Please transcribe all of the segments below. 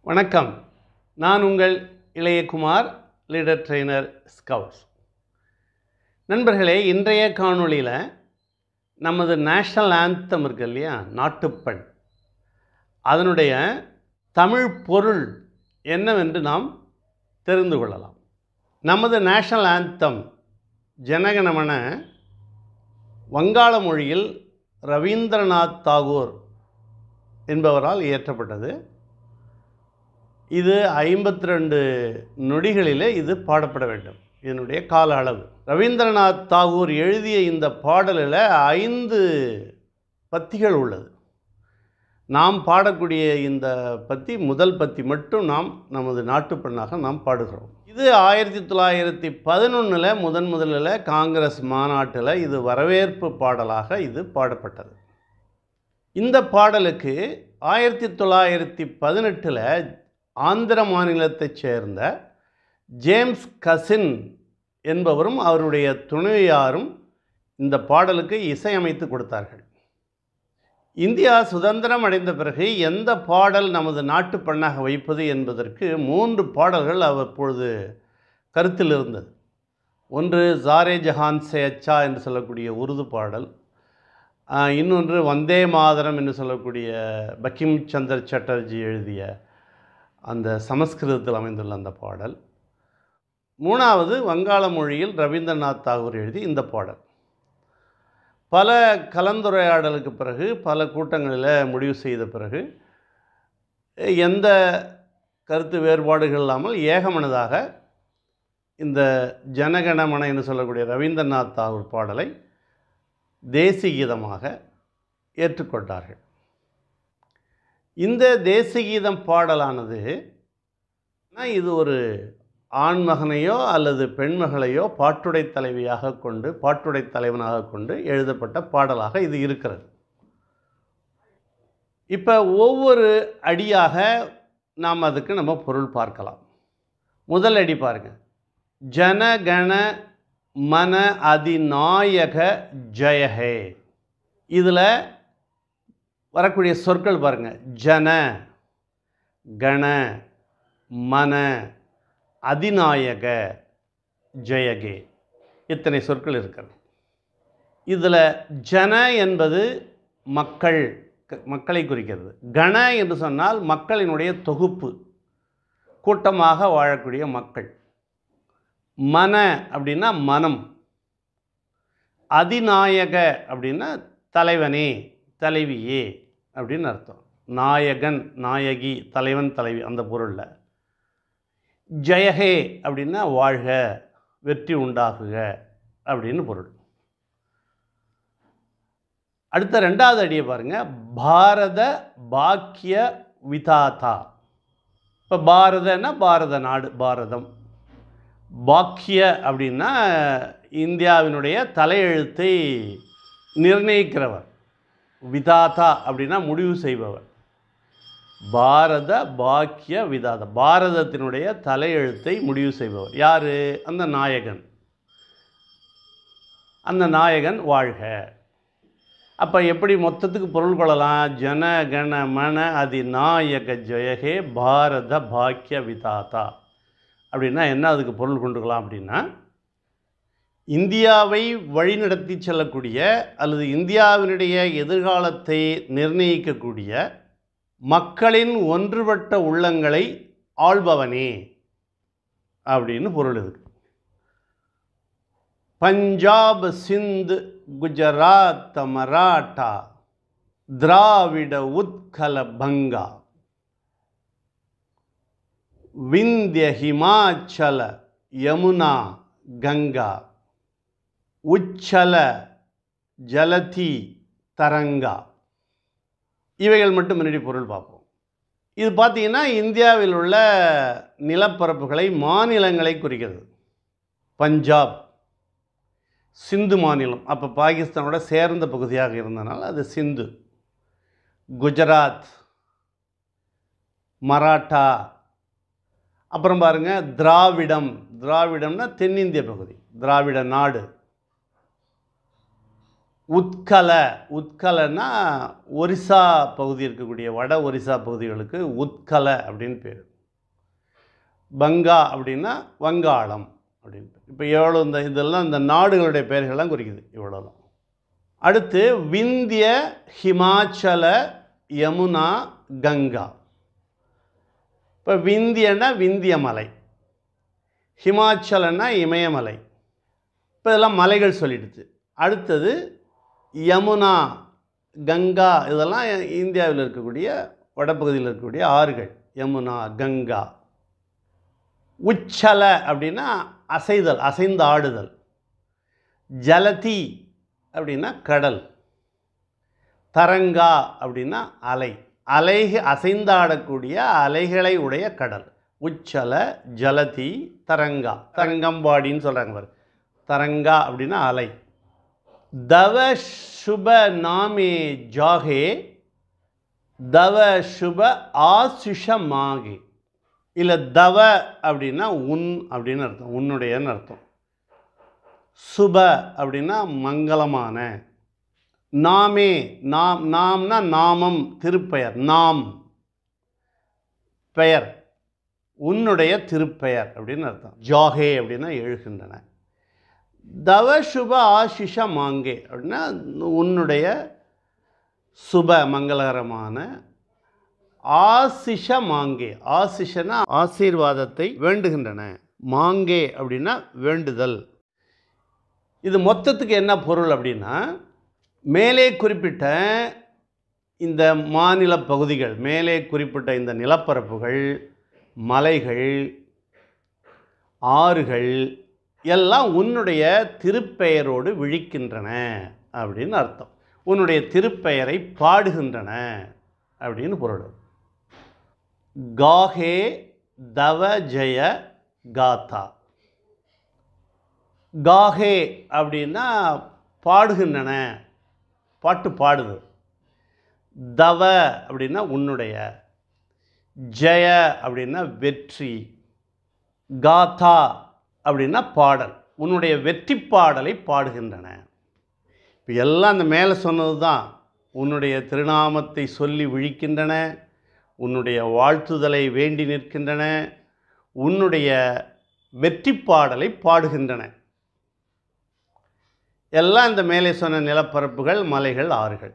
வணக்கம் நான் உங்கள் இளையகுமார் லீடர் ட்ரெய்னர் ஸ்கவுட்ஸ் நண்பர்களே இன்றைய காணொளியில் நமது நேஷ்னல் ஆந்தம் இருக்கு இல்லையா நாட்டுப்பண் அதனுடைய தமிழ் பொருள் என்னவென்று நாம் தெரிந்து கொள்ளலாம் நமது நேஷ்னல் ஆந்தம் ஜனகணமன வங்காள மொழியில் ரவீந்திரநாத் தாகூர் என்பவரால் இயற்றப்பட்டது இது ஐம்பத்தி ரெண்டு நொடிகளிலே இது பாடப்பட வேண்டும் இதனுடைய கால அளவு ரவீந்திரநாத் தாகூர் எழுதிய இந்த பாடலில் ஐந்து பத்திகள் உள்ளது நாம் பாடக்கூடிய இந்த பத்தி முதல் பத்தி மட்டும் நாம் நமது நாட்டுப்பண்ணாக நாம் பாடுகிறோம் இது ஆயிரத்தி தொள்ளாயிரத்தி பதினொன்றில் முதன் முதலில் காங்கிரஸ் மாநாட்டில் இது வரவேற்பு பாடலாக இது பாடப்பட்டது இந்த பாடலுக்கு ஆயிரத்தி தொள்ளாயிரத்தி பதினெட்டில் ஆந்திர மாநிலத்தைச் சேர்ந்த ஜேம்ஸ் கசின் என்பவரும் அவருடைய துணைவியாரும் இந்த பாடலுக்கு இசையமைத்து கொடுத்தார்கள் இந்தியா சுதந்திரம் அடைந்த பிறகு எந்த பாடல் நமது நாட்டு பண்ணாக வைப்பது என்பதற்கு மூன்று பாடல்கள் அவ்வப்பொழுது கருத்தில் இருந்தது ஒன்று ஜாரே ஜஹான் சே அச்சா என்று சொல்லக்கூடிய உருது பாடல் ஆஹ், இன்னொன்று வந்தே மாதரம் என்று சொல்லக்கூடிய பக்கிம் சந்தர் சட்டர்ஜி எழுதிய அந்த சமஸ்கிருதத்தில் அமைந்துள்ள அந்த பாடல் மூணாவது வங்காள மொழியில் ரவீந்திரநாத் தாகூர் எழுதி இந்த பாடல் பல கலந்துரையாடலுக்கு பிறகு பல கூட்டங்களில் முடிவு செய்த பிறகு எந்த கருத்து வேறுபாடுகள் இல்லாமல் ஏகமனதாக இந்த ஜனகணமன என்று சொல்லக்கூடிய ரவீந்திரநாத் தாகூர் பாடலை தேசிய கீதமாக ஏற்றுக்கொண்டார்கள் இந்த தேசிய கீதம் பாடலானது நான் இது ஒரு ஆண்மகனையோ அல்லது பெண்மகளையோ பாட்டுடை தலைவியாக கொண்டு பாட்டுடை தலைவனாக கொண்டு எழுதப்பட்ட பாடலாக இது இருக்கிறது இப்போ ஒவ்வொரு அடியாக நாம் அதுக்கு நம்ம பொருள் பார்க்கலாம் முதல் அடி பாருங்க ஜனகண மன அதிநாயக ஜெயஹே இதில் வரக்கூடிய சொற்கள் பாருங்க ஜன கண மன அதிநாயக ஜெயகே இத்தனை சொற்கள் இருக்கிறது இதில் ஜன என்பது மக்கள் க- மக்களை குறிக்கிறது கண என்று சொன்னால் மக்களினுடைய தொகுப்பு கூட்டமாக வாழக்கூடிய மக்கள் மன அப்படின்னா மனம் அதிநாயக அப்படின்னா தலைவனே தலைவியே அப்படின்னு அர்த்தம் நாயகன் நாயகி தலைவன் தலைவி அந்த பொருளில் ஜெயஹே அப்படின்னா வாழ்க வெற்றி உண்டாகுக அப்படின்னு பொருள் அடுத்த ரெண்டாவது அடியை பாருங்க பாரத பாக்கிய விதாதா இப்போ பாரதன்னா பாரத நாடு பாரதம் பாக்கிய அப்படின்னா இந்தியாவினுடைய தலையெழுத்தை நிர்ணயிக்கிறவர் விதாதா அப்படின்னா முடிவு செய்பவர் பாரத பாக்கிய விதாத பாரதத்தினுடைய தலையெழுத்தை முடிவு செய்பவர் யார் அந்த நாயகன் அந்த நாயகன் வாழ்க அப்போ எப்படி மொத்தத்துக்கு பொருள் கொள்ளலாம் ஜன கண மன அதி நாயக ஜெயகே பாரத பாக்கிய விதாதா அப்படின்னா என்ன அதுக்கு பொருள் கொண்டுக்கலாம் அப்படின்னா இந்தியாவை வழிநடத்தி செல்லக்கூடிய அல்லது இந்தியாவினுடைய எதிர்காலத்தை நிர்ணயிக்கக்கூடிய மக்களின் ஒன்றுபட்ட உள்ளங்களை ஆள்பவனே அப்படின்னு பொருள் இருக்கு பஞ்சாப் சிந்து குஜராத் மராட்டா திராவிட உத்கல பங்கா விந்திய ஹிமாச்சல யமுனா கங்கா உச்சல ஜலதி தரங்கா இவைகள் மட்டும் முன்னாடி பொருள் பார்ப்போம் இது பார்த்தீங்கன்னா இந்தியாவில் உள்ள நிலப்பரப்புகளை மாநிலங்களை குறிக்கிறது பஞ்சாப் சிந்து மாநிலம் அப்போ பாகிஸ்தானோட சேர்ந்த பகுதியாக இருந்தனால அது சிந்து குஜராத் மராட்டா அப்புறம் பாருங்க திராவிடம் திராவிடம்னா தென்னிந்திய பகுதி திராவிட நாடு உத்கல உத்கலன்னா ஒரிசா பகுதி இருக்கக்கூடிய வட ஒரிசா பகுதிகளுக்கு உத்கல அப்படின்னு பேர் பங்கா அப்படின்னா வங்காளம் அப்படின்னு இப்போ எவ்வளோ இந்த இதெல்லாம் இந்த நாடுகளுடைய பெயர்கள்லாம் குறிக்குது இவ்வளோதான் அடுத்து விந்திய ஹிமாச்சல யமுனா கங்கா இப்போ விந்தியன்னா விந்திய மலை ஹிமாச்சலன்னா இமயமலை இப்போ இதெல்லாம் மலைகள் சொல்லிடுது அடுத்தது யமுனா கங்கா இதெல்லாம் இந்தியாவில் இருக்கக்கூடிய வடபகுதியில் இருக்கக்கூடிய ஆறுகள் யமுனா கங்கா உச்சல அப்படின்னா அசைதல் அசைந்து ஆடுதல் ஜலதி அப்படின்னா கடல் தரங்கா அப்படின்னா அலை அலை அசைந்தாடக்கூடிய அலைகளை உடைய கடல் உச்சல ஜலதி தரங்கா தரங்கம்பாடின்னு சொல்கிறாங்க பாரு தரங்கா அப்படின்னா அலை தவ சுப நாமே ஜாகே தவ சுப ஆசிஷ மாகே இல்லை தவ அப்படின்னா உன் அப்படின்னு அர்த்தம் உன்னுடையன்னு அர்த்தம் சுப அப்படின்னா மங்களமான நாமே நாம் நாம்னா நாமம் திருப்பெயர் நாம் பெயர் உன்னுடைய திருப்பெயர் அப்படின்னு அர்த்தம் ஜாகே அப்படின்னா எழுகின்றன தவ சுப ஆசிஷ மாங்கே அப்படின்னா உன்னுடைய சுப மங்களகரமான ஆசிஷ மாங்கே ஆசிஷனா ஆசீர்வாதத்தை வேண்டுகின்றன மாங்கே அப்படின்னா வேண்டுதல் இது மொத்தத்துக்கு என்ன பொருள் அப்படின்னா மேலே குறிப்பிட்ட இந்த மாநில பகுதிகள் மேலே குறிப்பிட்ட இந்த நிலப்பரப்புகள் மலைகள் ஆறுகள் எல்லாம் உன்னுடைய திருப்பெயரோடு விழிக்கின்றன அப்படின்னு அர்த்தம் உன்னுடைய திருப்பெயரை பாடுகின்றன அப்படின்னு பொருள் காஹே தவ ஜெய காதா காஹே அப்படின்னா பாடுகின்றன பாட்டு பாடுது தவ அப்படின்னா உன்னுடைய ஜெய அப்படின்னா வெற்றி காதா அப்படின்னா பாடல் உன்னுடைய வெற்றி பாடலை பாடுகின்றன இப்போ எல்லாம் அந்த மேலே சொன்னது தான் உன்னுடைய திருநாமத்தை சொல்லி விழிக்கின்றன உன்னுடைய வாழ்த்துதலை வேண்டி நிற்கின்றன உன்னுடைய வெற்றி பாடலை பாடுகின்றன எல்லாம் இந்த மேலே சொன்ன நிலப்பரப்புகள் மலைகள் ஆறுகள்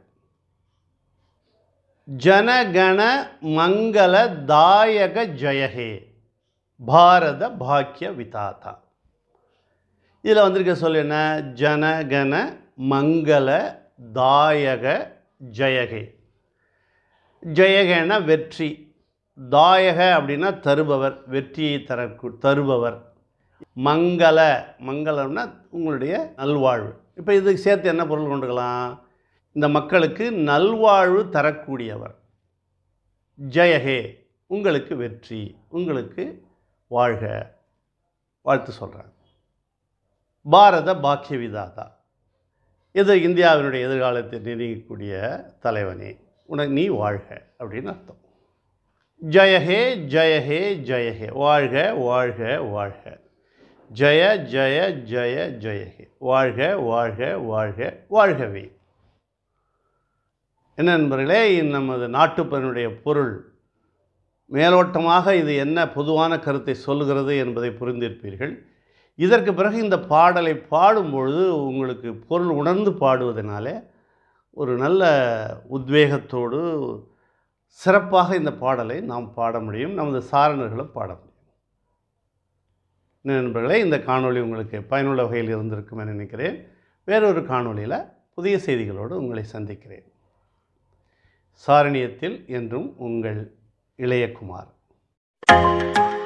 ஜனகண மங்கள தாயக ஜெயஹே பாரத பாக்கிய விதாதா இதில் வந்திருக்க சொல் என்ன ஜனகண மங்கள தாயக ஜெயகே ஜெயகேன வெற்றி தாயக அப்படின்னா தருபவர் வெற்றியை தர தருபவர் மங்கள மங்களம்னா உங்களுடைய நல்வாழ்வு இப்போ இதுக்கு சேர்த்து என்ன பொருள் கொண்டுக்கலாம் இந்த மக்களுக்கு நல்வாழ்வு தரக்கூடியவர் ஜெயஹே உங்களுக்கு வெற்றி உங்களுக்கு வாழ்க வாழ்த்து சொல்கிறாங்க பாரத பாக்கிய விதாதா இது இந்தியாவினுடைய எதிர்காலத்தை நிர்ணயிக்கக்கூடிய தலைவனே உனக்கு நீ வாழ்க அப்படின்னு அர்த்தம் ஜெயஹே ஜெயஹே ஜெயஹே வாழ்க வாழ்க வாழ்க ஜெய ஜெய ஜெய ஜெயஹே வாழ்க வாழ்க வாழ்க வாழ்கவே என்ன நண்பர்களே நமது நாட்டுப்பனுடைய பொருள் மேலோட்டமாக இது என்ன பொதுவான கருத்தை சொல்லுகிறது என்பதை புரிந்திருப்பீர்கள் இதற்கு பிறகு இந்த பாடலை பாடும்பொழுது உங்களுக்கு பொருள் உணர்ந்து பாடுவதனாலே ஒரு நல்ல உத்வேகத்தோடு சிறப்பாக இந்த பாடலை நாம் பாட முடியும் நமது சாரணர்களும் பாட முடியும் நண்பர்களே இந்த காணொளி உங்களுக்கு பயனுள்ள வகையில் இருந்திருக்கும் என நினைக்கிறேன் வேறொரு காணொளியில் புதிய செய்திகளோடு உங்களை சந்திக்கிறேன் சாரணியத்தில் என்றும் உங்கள் இளையகுமார்